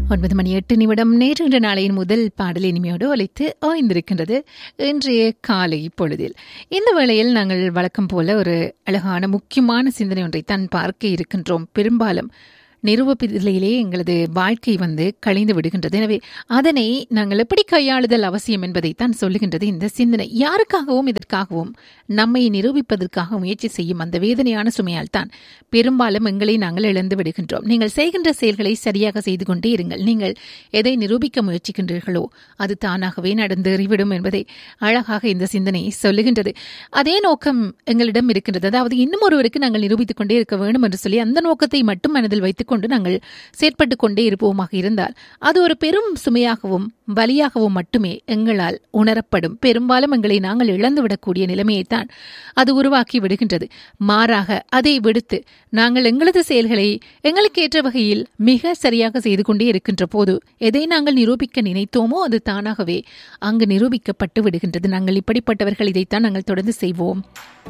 ஒன்பது மணி எட்டு நிமிடம் நேற்று நாளையின் முதல் பாடல் இனிமையோடு ஒலித்து ஓய்ந்திருக்கின்றது இன்றைய காலை பொழுதில் இந்த வேளையில் நாங்கள் வழக்கம் போல ஒரு அழகான முக்கியமான சிந்தனை ஒன்றை தான் பார்க்க இருக்கின்றோம் பெரும்பாலும் நிறுவப்பதிலேயே எங்களது வாழ்க்கை வந்து கழிந்து விடுகின்றது எனவே அதனை நாங்கள் எப்படி கையாளுதல் அவசியம் என்பதை தான் சொல்லுகின்றது இந்த சிந்தனை யாருக்காகவும் இதற்காகவும் நம்மை நிரூபிப்பதற்காக முயற்சி செய்யும் அந்த வேதனையான சுமையால் தான் பெரும்பாலும் எங்களை நாங்கள் இழந்து விடுகின்றோம் நீங்கள் செய்கின்ற செயல்களை சரியாக செய்து கொண்டே இருங்கள் நீங்கள் எதை நிரூபிக்க முயற்சிக்கின்றீர்களோ அது தானாகவே நடந்தேறிவிடும் என்பதை அழகாக இந்த சிந்தனை சொல்லுகின்றது அதே நோக்கம் எங்களிடம் இருக்கின்றது அதாவது இன்னும் ஒருவருக்கு நாங்கள் நிரூபித்துக் கொண்டே இருக்க வேண்டும் என்று சொல்லி அந்த நோக்கத்தை மட்டும் மனதில் வைத்துக் கொண்டு நாங்கள் செயற்பட்டு கொண்டே இருப்போமாக இருந்தால் அது ஒரு பெரும் சுமையாகவும் வலியாகவும் மட்டுமே எங்களால் உணரப்படும் பெரும்பாலும் எங்களை நாங்கள் இழந்துவிடக்கூடிய நிலைமையைத்தான் அது உருவாக்கி விடுகின்றது மாறாக அதை விடுத்து நாங்கள் எங்களது செயல்களை எங்களுக்கு ஏற்ற வகையில் மிக சரியாக செய்து கொண்டே இருக்கின்ற போது எதை நாங்கள் நிரூபிக்க நினைத்தோமோ அது தானாகவே அங்கு நிரூபிக்கப்பட்டு விடுகின்றது நாங்கள் இப்படிப்பட்டவர்கள் இதைத்தான் நாங்கள் தொடர்ந்து செய்வோம்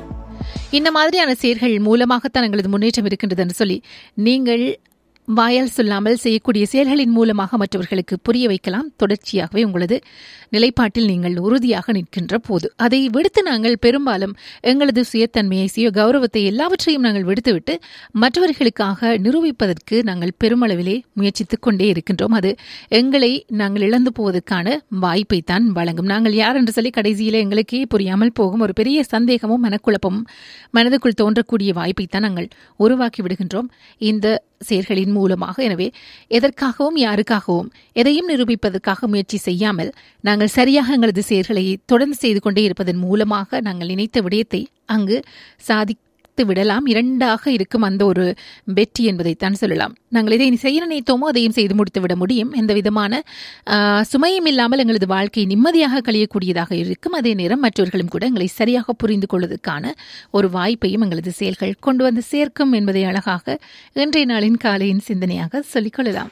இந்த மாதிரியான செயல்கள் மூலமாகத்தான் எங்களது முன்னேற்றம் இருக்கின்றது என்று சொல்லி நீங்கள் வாயால் சொல்லாமல் செய்யக்கூடிய செயல்களின் மூலமாக மற்றவர்களுக்கு புரிய வைக்கலாம் தொடர்ச்சியாகவே உங்களது நிலைப்பாட்டில் நீங்கள் உறுதியாக நிற்கின்ற போது அதை விடுத்து நாங்கள் பெரும்பாலும் எங்களது சுயத்தன்மையை சுய கௌரவத்தை எல்லாவற்றையும் நாங்கள் விடுத்துவிட்டு மற்றவர்களுக்காக நிரூபிப்பதற்கு நாங்கள் பெருமளவிலே முயற்சித்துக் கொண்டே இருக்கின்றோம் அது எங்களை நாங்கள் இழந்து போவதற்கான வாய்ப்பை தான் வழங்கும் நாங்கள் யார் என்று சொல்லி கடைசியில் எங்களுக்கே புரியாமல் போகும் ஒரு பெரிய சந்தேகமும் மனக்குழப்பமும் மனதுக்குள் தோன்றக்கூடிய வாய்ப்பை தான் நாங்கள் உருவாக்கி விடுகின்றோம் இந்த செயல்களின் மூலமாக எனவே எதற்காகவும் யாருக்காகவும் எதையும் நிரூபிப்பதற்காக முயற்சி செய்யாமல் நாங்கள் சரியாக எங்களது செயல்களை தொடர்ந்து செய்து கொண்டே இருப்பதன் மூலமாக நாங்கள் நினைத்த விடயத்தை அங்கு சாதி விடலாம் இரண்டாக இருக்கும் அந்த ஒரு வெற்றி என்பதைத்தான் சொல்லலாம் நாங்கள் எதை செய்ய நினைத்தோமோ அதையும் செய்து முடித்து விட முடியும் எந்த விதமான சுமையும் இல்லாமல் எங்களது வாழ்க்கை நிம்மதியாக கழியக்கூடியதாக இருக்கும் அதே நேரம் மற்றவர்களும் கூட எங்களை சரியாக புரிந்து கொள்வதற்கான ஒரு வாய்ப்பையும் எங்களது செயல்கள் கொண்டு வந்து சேர்க்கும் என்பதை அழகாக இன்றைய நாளின் காலையின் சிந்தனையாக சொல்லிக்கொள்ளலாம்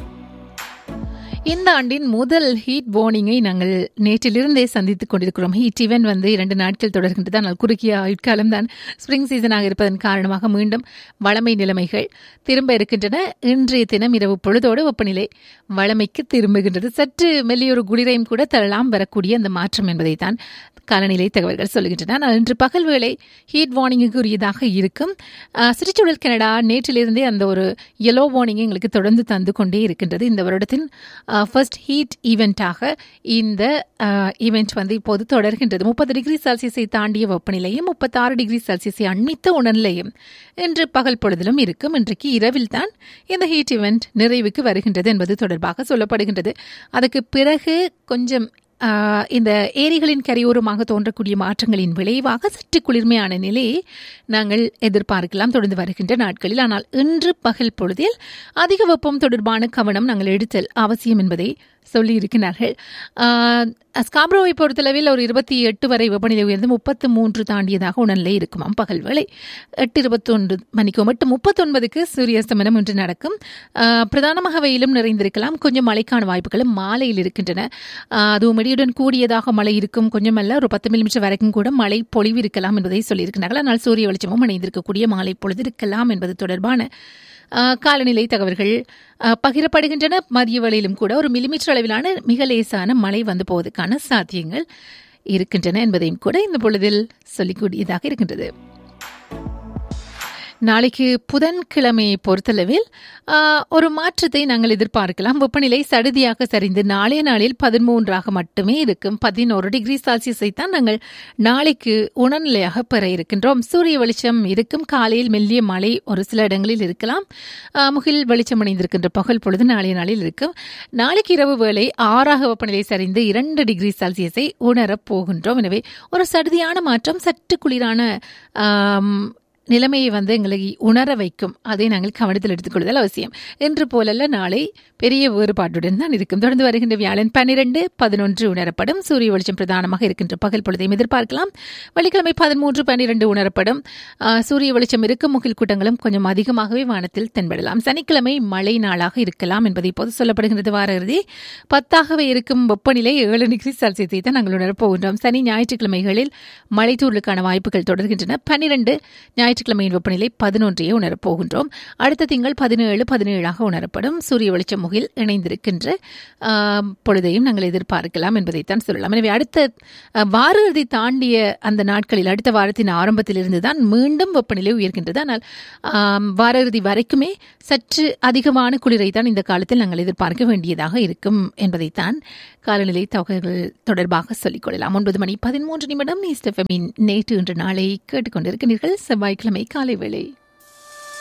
இந்த ஆண்டின் முதல் ஹீட் வார்னிங்கை நாங்கள் நேற்றிலிருந்தே சந்தித்துக் கொண்டிருக்கிறோம் ஹீட் ஈவென்ட் வந்து இரண்டு நாட்கள் தொடர்கின்றது ஆனால் குறுகிய ஆயுட்காலம் தான் ஸ்பிரிங் சீசனாக இருப்பதன் காரணமாக மீண்டும் வளமை நிலைமைகள் திரும்ப இருக்கின்றன இன்றைய தினம் இரவு பொழுதோடு வெப்பநிலை வளமைக்கு திரும்புகின்றது சற்று மெல்லியொரு குளிரையும் கூட தரலாம் வரக்கூடிய அந்த மாற்றம் என்பதை தான் காலநிலை தகவல்கள் சொல்லுகின்றன ஆனால் இன்று பகல் வேளை ஹீட் வார்னிங்குக்கு உரியதாக இருக்கும் சுற்றுச்சூழல் கனடா நேற்றிலிருந்தே அந்த ஒரு எல்லோ வார்னிங்கை எங்களுக்கு தொடர்ந்து தந்து கொண்டே இருக்கின்றது இந்த வருடத்தின் ஃபர்ஸ்ட் ஹீட் ஈவெண்ட்டாக இந்த ஈவெண்ட் வந்து இப்போது தொடர்கின்றது முப்பது டிகிரி செல்சியஸை தாண்டிய வெப்பநிலையும் முப்பத்தாறு டிகிரி செல்சியஸை அண்மித்த உணர்நிலையும் இன்று பகல் பொழுதிலும் இருக்கும் இன்றைக்கு இரவில் தான் இந்த ஹீட் ஈவெண்ட் நிறைவுக்கு வருகின்றது என்பது தொடர்பாக சொல்லப்படுகின்றது அதுக்கு பிறகு கொஞ்சம் இந்த ஏரிகளின் கரையோரமாக தோன்றக்கூடிய மாற்றங்களின் விளைவாக சற்று குளிர்மையான நிலையை நாங்கள் எதிர்பார்க்கலாம் தொடர்ந்து வருகின்ற நாட்களில் ஆனால் இன்று பகல் பொழுதில் அதிக வெப்பம் தொடர்பான கவனம் நாங்கள் எடுத்தல் அவசியம் என்பதை சொல்லி இருக்கிறார்கள் ஸ்காப்ரோவை பொறுத்தளவில் ஒரு இருபத்தி எட்டு வரை வெப்பநிலை உயர்ந்து முப்பத்து மூன்று தாண்டியதாக உணர்நிலை இருக்குமாம் பகல் வேளை எட்டு இருபத்தொன்று மணிக்கும் எட்டு முப்பத்தொன்பதுக்கு சூரியஸ்தமனம் இன்று நடக்கும் பிரதானமாக வெயிலும் நிறைந்திருக்கலாம் கொஞ்சம் மழைக்கான வாய்ப்புகளும் மாலையில் இருக்கின்றன அதுவும் இடியுடன் கூடியதாக மழை இருக்கும் கொஞ்சம் அல்ல ஒரு பத்து மில்லிமீட்டர் வரைக்கும் கூட மழை பொழிவு இருக்கலாம் என்பதை சொல்லியிருக்கிறார்கள் ஆனால் சூரிய வெளிச்சமும் இணைந்திருக்கக்கூடிய மாலை பொழுது இருக்கலாம் என்பது தொடர்பான காலநிலை தகவல்கள் பகிரப்படுகின்றன மதிய வேளையிலும் கூட ஒரு மில்லிமீட்டர் அளவிலான மிக லேசான மழை வந்து போவதற்கான சாத்தியங்கள் இருக்கின்றன என்பதையும் கூட இந்த பொழுதில் சொல்லிக்கூடியதாக இருக்கின்றது நாளைக்கு புதன்கிழமையை பொறுத்தளவில் ஒரு மாற்றத்தை நாங்கள் எதிர்பார்க்கலாம் வெப்பநிலை சடுதியாக சரிந்து நாளைய நாளில் பதிமூன்றாக மட்டுமே இருக்கும் பதினோரு டிகிரி செல்சியஸை தான் நாங்கள் நாளைக்கு உணர்நிலையாக பெற இருக்கின்றோம் சூரிய வெளிச்சம் இருக்கும் காலையில் மெல்லிய மழை ஒரு சில இடங்களில் இருக்கலாம் முகில் வெளிச்சம் அடைந்திருக்கின்ற பகல் பொழுது நாளைய நாளில் இருக்கும் நாளைக்கு இரவு வேளை ஆறாக வெப்பநிலை சரிந்து இரண்டு டிகிரி செல்சியஸை உணரப் போகின்றோம் எனவே ஒரு சடுதியான மாற்றம் சற்று குளிரான நிலைமையை வந்து எங்களை உணர வைக்கும் அதை நாங்கள் கவனத்தில் எடுத்துக்கொள்வதால் அவசியம் என்று போலல்ல நாளை பெரிய வேறுபாட்டுடன் தான் இருக்கும் தொடர்ந்து வருகின்ற வியாழன் பன்னிரண்டு பதினொன்று உணரப்படும் சூரிய வெளிச்சம் பிரதானமாக இருக்கின்ற பகல் பொழுதையும் எதிர்பார்க்கலாம் வெள்ளிக்கிழமை பதிமூன்று பன்னிரண்டு உணரப்படும் சூரிய வெளிச்சம் இருக்கும் முகில் கூட்டங்களும் கொஞ்சம் அதிகமாகவே வானத்தில் தென்படலாம் சனிக்கிழமை மழை நாளாக இருக்கலாம் என்பதை இப்போது சொல்லப்படுகின்றது வார இறுதி பத்தாகவே இருக்கும் வெப்பநிலை ஏழு டிகிரி செல்சியஸை தான் நாங்கள் உணரப் போகின்றோம் சனி ஞாயிற்றுக்கிழமைகளில் மழை தூரலுக்கான வாய்ப்புகள் தொடர்கின்றன பன்னிரண்டு ஞாயிற்று ஞாயிற்றுக்கிழமையின் வெப்பநிலை பதினொன்றையே உணரப் போகின்றோம் அடுத்த திங்கள் பதினேழு பதினேழாக உணரப்படும் சூரிய வெளிச்ச முகில் இணைந்திருக்கின்ற ஆம், பொழுதையும் நாங்கள் எதிர்பார்க்கலாம் என்பதைத்தான் சொல்லலாம் எனவே அடுத்த அஹ், வார இறுதி தாண்டிய அந்த நாட்களில் அடுத்த வாரத்தின் ஆரம்பத்திலிருந்து தான் மீண்டும் வெப்பநிலை உயர்கின்றது ஆனால் ஆம், வார இறுதி வரைக்குமே சற்று அதிகமான குளிரை தான் இந்த காலத்தில் நாங்கள் எதிர்பார்க்க வேண்டியதாக இருக்கும் என்பதைத்தான் காலநிலை தகவல்கள் தொடர்பாக சொல்லிக் கொள்ளலாம் ஒன்பது மணி பதிமூன்று நிமிடம் ஈஸ்ட் எஃப்எம்மின் நேற்று இன்று நாளை கேட்டுக்கொண்டிருக்கிறீர்கள் செவ்வாய்க்கிழமை காலை வேளை